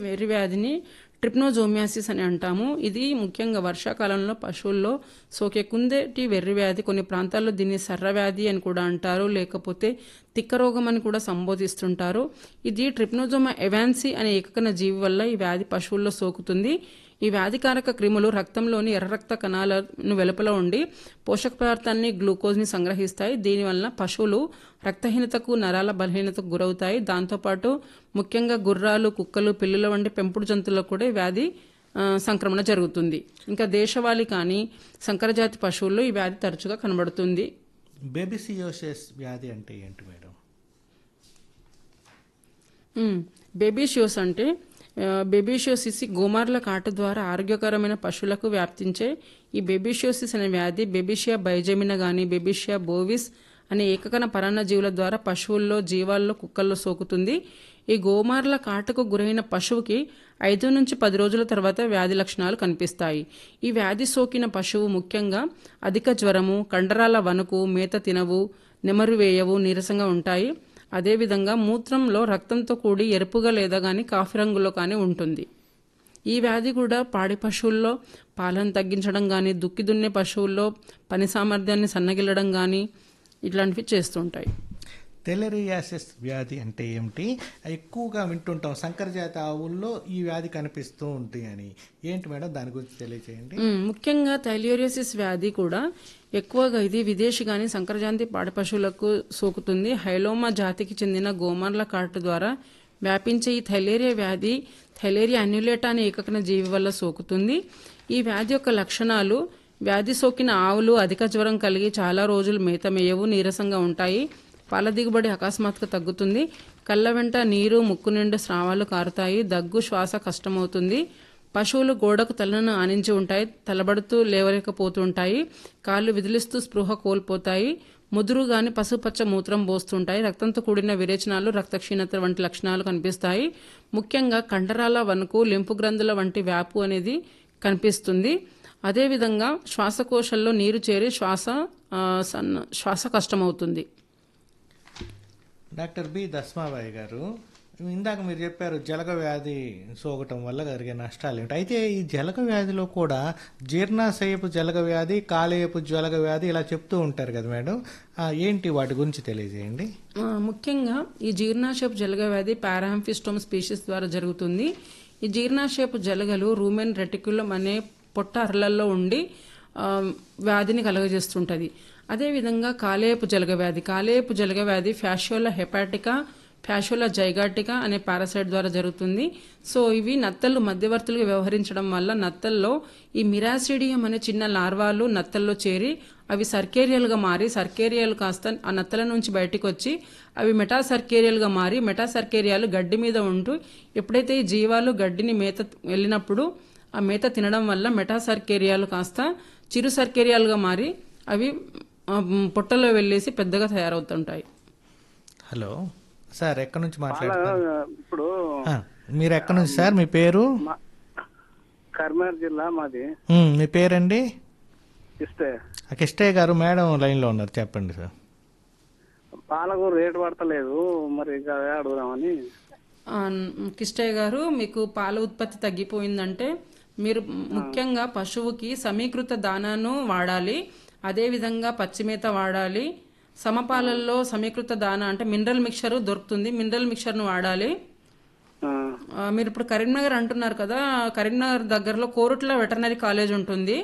వెర్రి వ్యాధిని ట్రిప్నోజోమియాసిస్ అని అంటాము ఇది ముఖ్యంగా వర్షాకాలంలో పశువుల్లో సోకే కుందేటి వెర్రి వ్యాధి కొన్ని ప్రాంతాల్లో దీన్ని సర్ర వ్యాధి అని కూడా అంటారు లేకపోతే తిక్క రోగం అని కూడా సంబోధిస్తుంటారు ఇది ట్రిప్నోజోమా ఎవాన్సీ అనే ఏకకణ జీవి వల్ల ఈ వ్యాధి పశువుల్లో సోకుతుంది ఈ వ్యాధికారక క్రిములు రక్తంలోని ఎర్ర రక్త కణాలను వెలుపల ఉండి పోషక పదార్థాన్ని గ్లూకోజ్ని సంగ్రహిస్తాయి దీనివల్ల పశువులు రక్తహీనతకు నరాల బలహీనతకు గురవుతాయి దాంతోపాటు ముఖ్యంగా గుర్రాలు కుక్కలు పిల్లుల వంటి పెంపుడు జంతువులకు కూడా ఈ వ్యాధి ఆ, సంక్రమణ జరుగుతుంది ఇంకా దేశవాళీ కానీ సంకరజాతి పశువుల్లో ఈ వ్యాధి తరచుగా కనబడుతుంది బేబిసియోసిస్ వ్యాధి అంటే ఏంటి మేడం బేబీషియోస్ అంటే బేబీషియోసిస్ గోమార్ల కాటు ద్వారా ఆరోగ్యకరమైన పశువులకు వ్యాప్తించే ఈ బేబీషియోసిస్ అనే వ్యాధి బేబీషియా బైజమిన గాని బేబీషియా బోవిస్ అనే ఏకకణ పరాన్న జీవుల ద్వారా పశువుల్లో జీవాల్లో కుక్కల్లో సోకుతుంది ఈ గోమార్ల కాటుకు గురైన పశువుకి ఐదు నుంచి పది రోజుల తర్వాత వ్యాధి లక్షణాలు కనిపిస్తాయి ఈ వ్యాధి సోకిన పశువు ముఖ్యంగా అధిక జ్వరము కండరాల వణుకు మేత తినవు నెమరు వేయవు నీరసంగా ఉంటాయి అదేవిధంగా మూత్రంలో రక్తంతో కూడి ఎరుపుగా లేదా కానీ కాఫీ రంగులో కానీ ఉంటుంది ఈ వ్యాధి కూడా పాడి పశువుల్లో పాలను తగ్గించడం కానీ దుక్కి దున్నే పశువుల్లో పని సామర్థ్యాన్ని సన్నగిల్లడం కానీ ఇట్లాంటివి చేస్తుంటాయి టెలరియాసిస్ వ్యాధి అంటే ఏమిటి ఎక్కువగా వింటుంటాం సంకరజాతి ఆవుల్లో ఈ వ్యాధి కనిపిస్తూ ఉంటుంది అని ఏంటి మేడం దాని గురించి తెలియజేయండి మ్, ముఖ్యంగా థైలియోరియాసిస్ వ్యాధి కూడా ఎక్కువగా ఇది విదేశీ కానీ సంకరజాతి పాడి పశువులకు సోకుతుంది హైలోమా జాతికి చెందిన గోమార్ల కాటు ద్వారా వ్యాపించే ఈ థైలేరియా వ్యాధి థైలేరియా అన్యులేటా అనే ఏకకణ జీవి వల్ల సోకుతుంది ఈ వ్యాధి యొక్క లక్షణాలు వ్యాధి సోకిన ఆవులు అధిక జ్వరం కలిగి చాలా రోజులు మేత మేయవు నీరసంగా ఉంటాయి పాల దిగుబడి అకస్మాత్తుగా తగ్గుతుంది కళ్ళ వెంట నీరు ముక్కు నిండా స్రావాలు కారుతాయి దగ్గు శ్వాస కష్టమవుతుంది పశువులు గోడకు తలను ఆనించి ఉంటాయి తలబడుతూ లేవలేకపోతుంటాయి కాళ్ళు విదిలిస్తూ స్పృహ కోల్పోతాయి ముదురు గాని పసుపచ్చ మూత్రం పోస్తుంటాయి రక్తంతో కూడిన విరేచనాలు రక్తక్షీణత వంటి లక్షణాలు కనిపిస్తాయి ముఖ్యంగా కండరాల వణుకు లింపు గ్రంథుల వంటి వ్యాపు అనేది కనిపిస్తుంది అదేవిధంగా శ్వాసకోశంలో నీరు చేరి శ్వాస ఆ, సన్న శ్వాస కష్టమవుతుంది డాక్టర్ బి దస్మాబాయి గారు ఇందాక మీరు చెప్పారు జలగ వ్యాధి సోకటం వల్ల జరిగే నష్టాలు ఏమిటి అయితే ఈ జలగ వ్యాధిలో కూడా జీర్ణాశయపు జలగ వ్యాధి కాలేయపు జలగ వ్యాధి ఇలా చెప్తూ ఉంటారు కదా మేడం ఆ, ఏంటి వాటి గురించి తెలియజేయండి ఆ, ముఖ్యంగా ఈ జీర్ణాశయపు జలగ వ్యాధి పారాంఫిస్టోమ్ స్పీషీస్ ద్వారా జరుగుతుంది ఈ జీర్ణాశయపు జలగలు రూమెన్ రెటిక్యులం అనే పొట్ట అరలల్లో ఉండి ఆ, వ్యాధిని కలుగజేస్తుంటది అదేవిధంగా కాలేయపు జలగ వ్యాధి కాలేయపు జలగ వ్యాధి ఫ్యాషియోలా హెపాటికా ఫ్యాషోలా జైగాటికా అనే పారాసైట్ ద్వారా జరుగుతుంది సో ఇవి నత్తలు మధ్యవర్తులుగా వ్యవహరించడం వల్ల నత్తల్లో ఈ మిరాసిడియం అనే చిన్న లార్వాలు నత్తల్లో చేరి అవి సర్కేరియల్గా మారి సర్కేరియాలు కాస్త ఆ నత్తల నుంచి బయటికి వచ్చి అవి మెటాసర్కేరియల్గా మారి మెటాసర్కేరియాలు గడ్డి మీద ఉంటూ ఎప్పుడైతే ఈ జీవాలు గడ్డిని మేత వెళ్ళినప్పుడు ఆ మేత తినడం వల్ల మెటాసర్కేరియాలు కాస్త చిరు సర్కేరియాలుగా మారి అవి ఆ, పొట్టలో వెళ్ళేసి పెద్దగా తయారవుతుంటాయి హలో సార్ ఎక్కడి నుంచి మాట్లాడుతున్నారు ఇప్పుడు ఆ, మీరు ఎక్కడి నుంచి సార్ మీ పేరు మా- కర్నూలు జిల్లా మాది ఉమ్, మీ పేరండి ఇస్తే ఆ కిష్టయ్య గారు మేడం లైన్లో ఉన్నారు చెప్పండి సార్ పాలకు రేటు పడతలేదు మరి ఇక అదే అడుగుదామని ఆ, కిష్టయ్య గారు మీకు పాల ఉత్పత్తి తగ్గిపోయిందంటే మీరు ముఖ్యంగా పశువుకి సమీకృత దానాను వాడాలి అదేవిధంగా పచ్చిమేత వాడాలి సమపాలల్లో సమీకృత దానా అంటే మినరల్ మిక్చర్ దొరుకుతుంది మినరల్ మిక్చర్ను వాడాలి ఆ, ఆ, మీరు ఇప్పుడు కరీంనగర్ అంటున్నారు కదా కరీంనగర్ దగ్గరలో కోరుట్ల వెటర్నరీ కాలేజ్ ఉంటుంది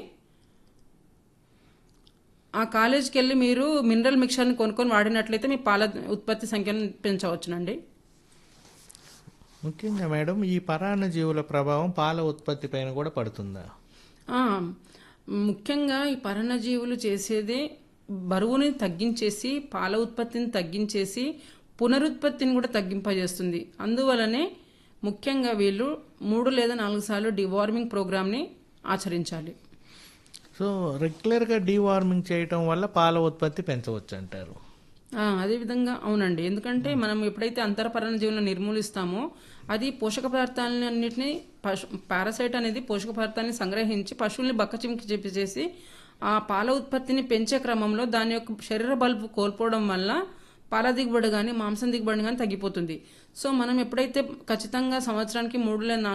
ఆ కాలేజ్కి వెళ్ళి మీరు మినరల్ మిక్చర్ని కొనుక్కొని వాడినట్లయితే మీ పాల ఉత్పత్తి సంఖ్యను పెంచవచ్చునండి ముఖ్యంగా మేడం ఈ పరాన్న జీవుల ప్రభావం పాల ఉత్పత్తి పైన కూడా పడుతుందా ఆ, ముఖ్యంగా ఈ పర్ణజీవులు చేసేది బరువుని తగ్గించేసి పాల ఉత్పత్తిని తగ్గించేసి పునరుత్పత్తిని కూడా తగ్గింపజేస్తుంది అందువలనే ముఖ్యంగా వీళ్ళు మూడు లేదా నాలుగు సార్లు డివార్మింగ్ ప్రోగ్రామ్ని ఆచరించాలి సో రెగ్యులర్గా డీవార్మింగ్ చేయటం వల్ల పాల ఉత్పత్తి పెంచవచ్చు అంటారు ఆ, అదేవిధంగా అవునండి ఎందుకంటే మనం ఎప్పుడైతే అంతరపరణ జీవులను నిర్మూలిస్తామో అది పోషక పదార్థాలన్నింటినీ పశు పారాసైట్ అనేది పోషక పదార్థాన్ని సంగ్రహించి పశువుల్ని బక్కచిమికి చెప్పేసి ఆ పాల ఉత్పత్తిని పెంచే క్రమంలో దాని యొక్క శరీర బల్బు కోల్పోవడం వల్ల పాల దిగుబడి కానీ మాంసం దిగుబడి కానీ తగ్గిపోతుంది సో మనం ఎప్పుడైతే ఖచ్చితంగా సంవత్సరానికి మూడు లేదా నాలుగు